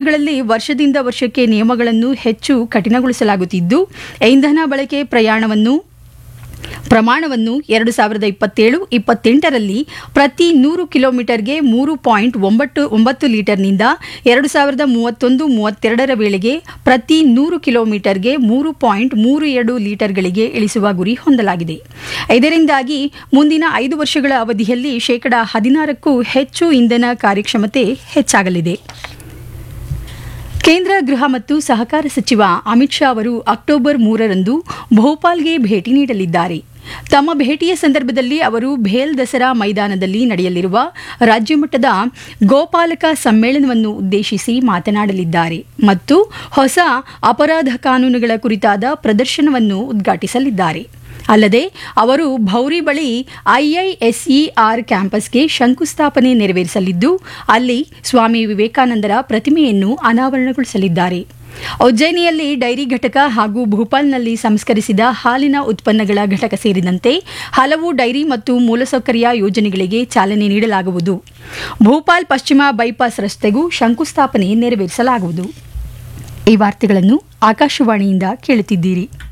ರಾಜ್ಯಗಳಲ್ಲಿ ವರ್ಷದಿಂದ ವರ್ಷಕ್ಕೆ ನಿಯಮಗಳನ್ನು ಹೆಚ್ಚು ಕಠಿಣಗೊಳಿಸಲಾಗುತ್ತಿದ್ದು ಇಂಧನ ಬಳಕೆ ಪ್ರಯಾಣವನ್ನು ಪ್ರಮಾಣವನ್ನು ಎರಡು ಸಾವಿರದ ಇಪ್ಪತ್ತೇಳು ಇಪ್ಪತ್ತೆಂಟರಲ್ಲಿ ಪ್ರತಿ ನೂರು ಕಿಲೋಮೀಟರ್ಗೆ ಮೂರು ಪಾಯಿಂಟ್ ಒಂಬತ್ತು ಒಂಬತ್ತು ಲೀಟರ್ನಿಂದ ಎರಡು ಸಾವಿರದ ಮೂವತ್ತೊಂದು ಮೂವತ್ತೆರಡರ ವೇಳೆಗೆ ಪ್ರತಿ ನೂರು ಕಿಲೋಮೀಟರ್ಗೆ ಮೂರು ಪಾಯಿಂಟ್ ಮೂರು ಎರಡು ಲೀಟರ್ಗಳಿಗೆ ಇಳಿಸುವ ಗುರಿ ಹೊಂದಲಾಗಿದೆ ಇದರಿಂದಾಗಿ ಮುಂದಿನ ಐದು ವರ್ಷಗಳ ಅವಧಿಯಲ್ಲಿ ಶೇಕಡಾ ಹದಿನಾರಕ್ಕೂ ಹೆಚ್ಚು ಇಂಧನ ಕಾರ್ಯಕ್ಷಮತೆ ಹೆಚ್ಚಾಗಲಿದೆ ಕೇಂದ್ರ ಗೃಹ ಮತ್ತು ಸಹಕಾರ ಸಚಿವ ಅಮಿತ್ ಶಾ ಅವರು ಅಕ್ಟೋಬರ್ ಮೂರರಂದು ಭೋಪಾಲ್ಗೆ ಭೇಟಿ ನೀಡಲಿದ್ದಾರೆ ತಮ್ಮ ಭೇಟಿಯ ಸಂದರ್ಭದಲ್ಲಿ ಅವರು ಭೇಲ್ ದಸರಾ ಮೈದಾನದಲ್ಲಿ ನಡೆಯಲಿರುವ ರಾಜ್ಯಮಟ್ಟದ ಗೋಪಾಲಕ ಸಮ್ಮೇಳನವನ್ನು ಉದ್ದೇಶಿಸಿ ಮಾತನಾಡಲಿದ್ದಾರೆ ಮತ್ತು ಹೊಸ ಅಪರಾಧ ಕಾನೂನುಗಳ ಕುರಿತಾದ ಪ್ರದರ್ಶನವನ್ನು ಉದ್ಘಾಟಿಸಲಿದ್ದಾರೆ ಅಲ್ಲದೆ ಅವರು ಭೌರಿ ಬಳಿ ಐಐಎಸ್ಇಆರ್ ಕ್ಯಾಂಪಸ್ಗೆ ಶಂಕುಸ್ಥಾಪನೆ ನೆರವೇರಿಸಲಿದ್ದು ಅಲ್ಲಿ ಸ್ವಾಮಿ ವಿವೇಕಾನಂದರ ಪ್ರತಿಮೆಯನ್ನು ಅನಾವರಣಗೊಳಿಸಲಿದ್ದಾರೆ ಉಜ್ಜಯಿನಿಯಲ್ಲಿ ಡೈರಿ ಘಟಕ ಹಾಗೂ ಭೂಪಾಲ್ನಲ್ಲಿ ಸಂಸ್ಕರಿಸಿದ ಹಾಲಿನ ಉತ್ಪನ್ನಗಳ ಘಟಕ ಸೇರಿದಂತೆ ಹಲವು ಡೈರಿ ಮತ್ತು ಮೂಲಸೌಕರ್ಯ ಯೋಜನೆಗಳಿಗೆ ಚಾಲನೆ ನೀಡಲಾಗುವುದು ಭೂಪಾಲ್ ಪಶ್ಚಿಮ ಬೈಪಾಸ್ ರಸ್ತೆಗೂ ಶಂಕುಸ್ಥಾಪನೆ ನೆರವೇರಿಸಲಾಗುವುದು ಈ ವಾರ್ತೆಗಳನ್ನು ಆಕಾಶವಾಣಿಯಿಂದ ಕೇಳುತ್ತಿದ್ದೀರಿ